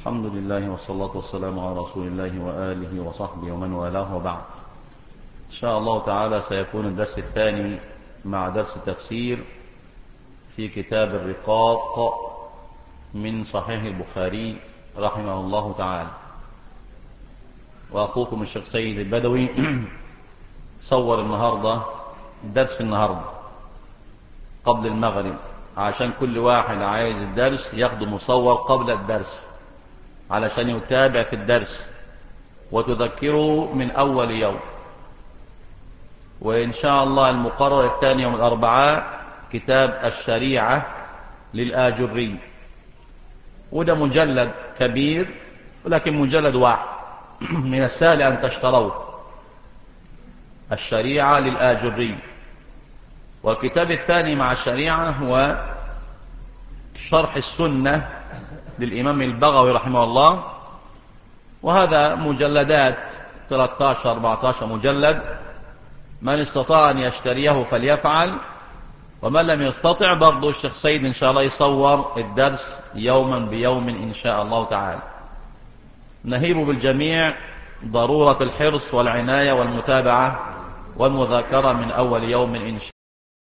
الحمد لله والصلاة والسلام على رسول الله وآله وصحبه ومن والاه وبعد إن شاء الله تعالى سيكون الدرس الثاني مع درس تفسير في كتاب الرقاق من صحيح البخاري رحمه الله تعالى وأخوكم الشيخ سيد البدوي صور النهاردة درس النهاردة قبل المغرب عشان كل واحد عايز الدرس ياخده مصور قبل الدرس علشان يتابع في الدرس وتذكره من أول يوم وإن شاء الله المقرر الثاني يوم الأربعاء كتاب الشريعة للآجري وده مجلد كبير ولكن مجلد واحد من السهل أن تشتروه الشريعة للآجري والكتاب الثاني مع الشريعة هو شرح السنة للإمام البغوي رحمه الله وهذا مجلدات 13-14 مجلد من استطاع أن يشتريه فليفعل ومن لم يستطع برضو الشيخ سيد إن شاء الله يصور الدرس يوما بيوم إن شاء الله تعالى نهيب بالجميع ضرورة الحرص والعناية والمتابعة والمذاكرة من أول يوم إن شاء